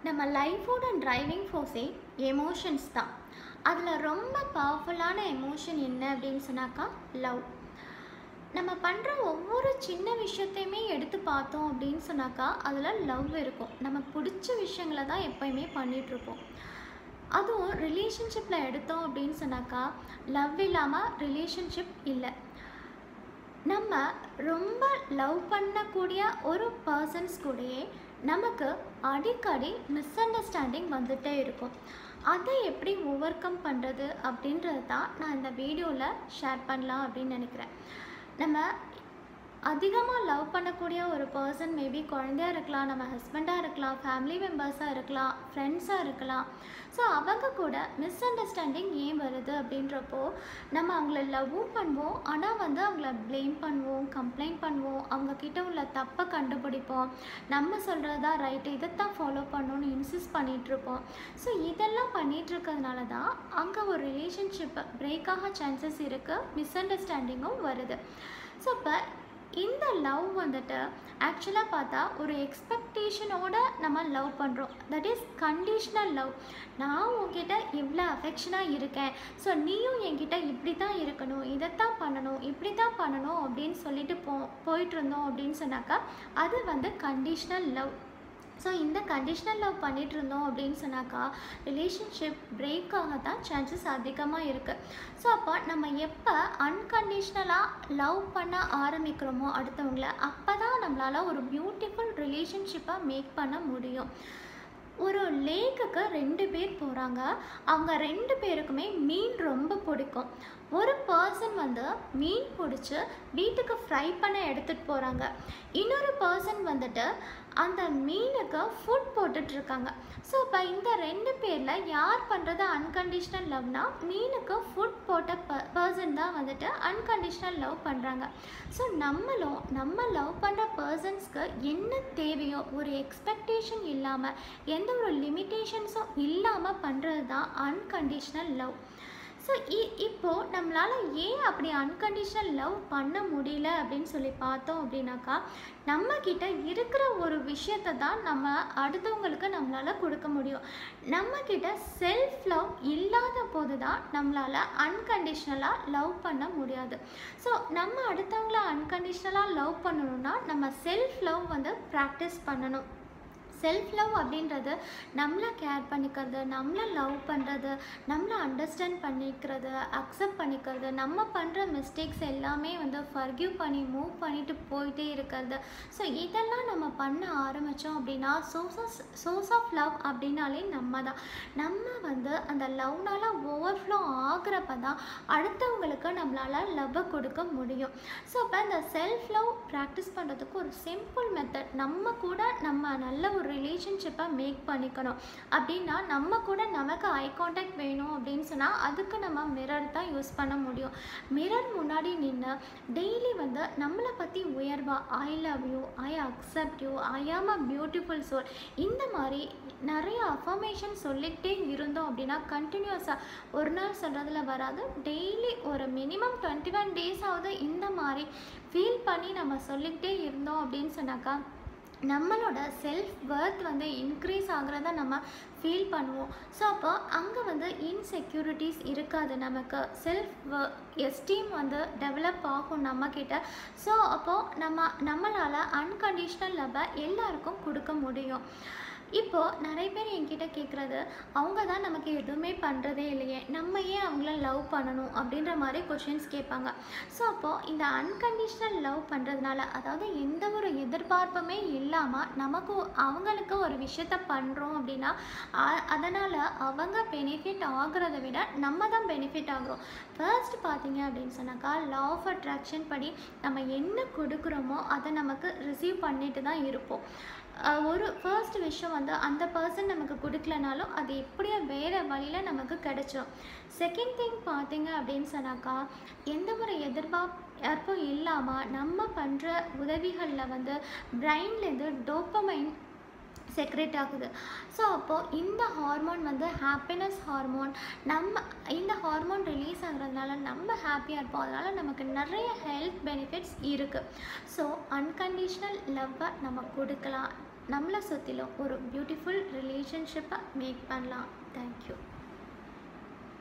நம்ம லைஃபோட driving ஃபோர்ஸே emotions தான் அதில் ரொம்ப பவர்ஃபுல்லான எமோஷன் என்ன அப்படின்னு சொன்னாக்கா லவ் நம்ம பண்ணுற ஒவ்வொரு சின்ன விஷயத்தையுமே எடுத்து பார்த்தோம் அப்படின்னு சொன்னாக்கா அதில் லவ் இருக்கும் நமக்கு பிடிச்ச விஷயங்களை தான் எப்போயுமே பண்ணிகிட்ருப்போம் அதுவும் ரிலேஷன்ஷிப்பில் எடுத்தோம் அப்படின்னு சொன்னாக்கா லவ் இல்லாமல் ரிலேஷன்ஷிப் இல்லை நம்ம ரொம்ப லவ் பண்ணக்கூடிய ஒரு பர்சன்ஸ் கூடயே நமக்கு அடிக்கடி மிஸ் அண்டர்ஸ்டாண்டிங் வந்துகிட்டே இருக்கும் அதை எப்படி ஓவர் கம் பண்ணுறது அப்படின்றது தான் நான் இந்த வீடியோவில் ஷேர் பண்ணலாம் அப்படின்னு நினைக்கிறேன் நம்ம அதிகமாக லவ் பண்ணக்கூடிய ஒரு பர்சன் மேபி குழந்தையா இருக்கலாம் நம்ம ஹஸ்பண்டாக இருக்கலாம் ஃபேமிலி மெம்பர்ஸாக இருக்கலாம் ஃப்ரெண்ட்ஸாக இருக்கலாம் ஸோ அவங்க கூட மிஸ் அண்டர்ஸ்டாண்டிங் ஏன் வருது அப்படின்றப்போ நம்ம அவங்கள லவ்வும் பண்ணுவோம் ஆனால் வந்து அவங்கள ப்ளேம் பண்ணுவோம் கம்ப்ளைண்ட் பண்ணுவோம் அவங்கக்கிட்ட உள்ள தப்பை கண்டுபிடிப்போம் நம்ம சொல்கிறது தான் ரைட்டு இதைத்தான் ஃபாலோ பண்ணணும்னு இன்சிஸ்ட் பண்ணிகிட்ருப்போம் ஸோ இதெல்லாம் பண்ணிகிட்டு இருக்கிறதுனால தான் அங்கே ஒரு ரிலேஷன்ஷிப் பிரேக் ஆக சான்சஸ் இருக்குது மிஸ் அண்டர்ஸ்டாண்டிங்கும் வருது ஸோ இப்போ இந்த லவ் வந்துட்டு ஆக்சுவலாக பார்த்தா ஒரு எக்ஸ்பெக்டேஷனோட நம்ம லவ் பண்ணுறோம் தட் இஸ் கண்டிஷ்னல் லவ் நான் உங்ககிட்ட இவ்வளோ அஃபெக்ஷனாக இருக்கேன் ஸோ நீயும் என்கிட்ட இப்படி தான் இருக்கணும் இதைத்தான் பண்ணணும் இப்படி தான் பண்ணணும் அப்படின்னு சொல்லிட்டு போ போயிட்டு இருந்தோம் அப்படின்னு சொன்னாக்கா அது வந்து கண்டிஷ்னல் லவ் ஸோ இந்த கண்டிஷ்னல் லவ் பண்ணிகிட்டு இருந்தோம் அப்படின்னு சொன்னாக்கா ரிலேஷன்ஷிப் பிரேக் ஆக தான் சான்சஸ் அதிகமாக இருக்குது ஸோ அப்போ நம்ம எப்போ அன்கண்டிஷ்னலாக லவ் பண்ண ஆரம்பிக்கிறோமோ அடுத்தவங்கள அப்போ தான் நம்மளால் ஒரு பியூட்டிஃபுல் ரிலேஷன்ஷிப்பை மேக் பண்ண முடியும் ஒரு லேக்குக்கு ரெண்டு பேர் போகிறாங்க அவங்க ரெண்டு பேருக்குமே மீன் ரொம்ப பிடிக்கும் ஒரு பர்சன் வந்து மீன் பிடிச்சி வீட்டுக்கு ஃப்ரை பண்ண எடுத்துகிட்டு போகிறாங்க இன்னொரு பர்சன் வந்துட்டு அந்த மீனுக்கு ஃபுட் போட்டுட்ருக்காங்க ஸோ இப்போ இந்த ரெண்டு பேரில் யார் பண்ணுறது அன்கண்டிஷ்னல் லவ்னா மீனுக்கு ஃபுட் போட்ட ப பர்சன் தான் வந்துட்டு அன்கண்டிஷ்னல் லவ் பண்ணுறாங்க ஸோ நம்மளும் நம்ம லவ் பண்ணுற பர்சன்ஸ்க்கு என்ன தேவையோ ஒரு எக்ஸ்பெக்டேஷன் இல்லாமல் எந்த ஒரு லிமிட்டேஷன்ஸும் இல்லாமல் பண்ணுறது தான் அன்கண்டிஷ்னல் லவ் ஸோ இ இப்போது நம்மளால் ஏன் அப்படி அன்கண்டிஷ்னல் லவ் பண்ண முடியல அப்படின்னு சொல்லி பார்த்தோம் அப்படின்னாக்கா நம்மக்கிட்ட இருக்கிற ஒரு விஷயத்தை தான் நம்ம அடுத்தவங்களுக்கு நம்மளால் கொடுக்க முடியும் நம்மக்கிட்ட செல்ஃப் லவ் இல்லாத போது தான் நம்மளால் அன்கண்டிஷ்னலாக லவ் பண்ண முடியாது ஸோ நம்ம அடுத்தவங்கள அன்கண்டிஷ்னலாக லவ் பண்ணணும்னா நம்ம செல்ஃப் லவ் வந்து ப்ராக்டிஸ் பண்ணணும் செல்ஃப் லவ் அப்படின்றது நம்மளை கேர் பண்ணிக்கிறது நம்மளை லவ் பண்ணுறது நம்மளை அண்டர்ஸ்டாண்ட் பண்ணிக்கிறது அக்செப்ட் பண்ணிக்கிறது நம்ம பண்ணுற மிஸ்டேக்ஸ் எல்லாமே வந்து ஃபர்கிவ் பண்ணி மூவ் பண்ணிட்டு போயிட்டே இருக்கிறது ஸோ இதெல்லாம் நம்ம பண்ண ஆரம்பித்தோம் அப்படின்னா source of source of love அப்படின்னாலே நம்ம தான் நம்ம வந்து அந்த லவ்னால் ஓவர்ஃப்ளோ ஆகிறப்ப தான் அடுத்தவங்களுக்கு நம்மளால் லவ்வை கொடுக்க முடியும் ஸோ இப்போ இந்த செல்ஃப் லவ் ப்ராக்டிஸ் பண்ணுறதுக்கு ஒரு சிம்பிள் மெத்தட் நம்ம கூட நம்ம நல்ல ஒரு ரிலேஷன்ஷிப்பை மேக் பண்ணிக்கணும் அப்படின்னா நம்ம கூட நமக்கு ஐ காண்டாக்ட் வேணும் அப்படின்னு சொன்னால் அதுக்கு நம்ம மிரர் தான் யூஸ் பண்ண முடியும் மிரர் முன்னாடி நின்று டெய்லி வந்து நம்மளை பற்றி உயர்வா I love you I accept you I am a beautiful soul இந்த மாதிரி நிறைய அஃபர்மேஷன் சொல்லிக்கிட்டே இருந்தோம் அப்படின்னா கண்டினியூஸாக ஒரு நாள் சொல்கிறதுல வராது டெய்லி ஒரு மினிமம் டுவெண்ட்டி ஒன் டேஸாவது இந்த மாதிரி ஃபீல் பண்ணி நம்ம சொல்லிக்கிட்டே இருந்தோம் அப்படின்னு சொன்னாக்கா நம்மளோட செல்ஃப் ஒர்த் வந்து இன்க்ரீஸ் ஆகிறத நம்ம ஃபீல் பண்ணுவோம் ஸோ அப்போ அங்கே வந்து இன்செக்யூரிட்டிஸ் இருக்காது நமக்கு செல்ஃப் எஸ்டீம் வந்து டெவலப் ஆகும் நம்மக்கிட்ட ஸோ அப்போது நம்ம நம்மளால் அன்கண்டிஷ்னல் லவ்வை எல்லாருக்கும் கொடுக்க முடியும் இப்போது நிறைய பேர் என்கிட்ட கேட்குறது அவங்க தான் நமக்கு எதுவுமே பண்ணுறதே இல்லையே நம்ம ஏன் அவங்கள லவ் பண்ணணும் அப்படின்ற மாதிரி கொஷின்ஸ் கேட்பாங்க ஸோ அப்போது இந்த அன்கண்டிஷ்னல் லவ் பண்ணுறதுனால அதாவது எந்த ஒரு எதிர்பார்ப்புமே இல்லாமல் நமக்கு அவங்களுக்கு ஒரு விஷயத்த பண்ணுறோம் அப்படின்னா அதனால் அவங்க பெனிஃபிட் ஆகிறத விட நம்ம தான் பெனிஃபிட் ஆகிறோம் ஃபர்ஸ்ட் பார்த்தீங்க அப்படின்னு சொன்னாக்கா லா ஆஃப் அட்ராக்ஷன் படி நம்ம என்ன கொடுக்குறோமோ அதை நமக்கு ரிசீவ் பண்ணிட்டு தான் இருப்போம் ஒரு ஃபர்ஸ்ட் விஷயம் வந்து அந்த பர்சன் நமக்கு கொடுக்கலனாலும் அது எப்படியோ வேறு வழியில் நமக்கு கிடைச்சிடும் செகண்ட் திங் பார்த்தீங்க அப்படின்னு சொன்னாக்கா எந்த ஒரு எதிர்பார்ப்பும் இல்லாமல் நம்ம பண்ணுற உதவிகளில் வந்து பிரெயின்லேருந்து டோப்பமைன் செக்ரேட் ஆகுது ஸோ அப்போது இந்த ஹார்மோன் வந்து ஹாப்பினஸ் ஹார்மோன் நம்ம இந்த ஹார்மோன் ரிலீஸ் ஆகுறதுனால நம்ம ஹாப்பியாக இருப்போம் அதனால் நமக்கு நிறைய ஹெல்த் பெனிஃபிட்ஸ் இருக்குது ஸோ அன்கண்டிஷ்னல் லவ்வை நம்ம கொடுக்கலாம் நம்மளை சுற்றிலும் ஒரு பியூட்டிஃபுல் ரிலேஷன்ஷிப்பை மேக் பண்ணலாம் தேங்க்யூ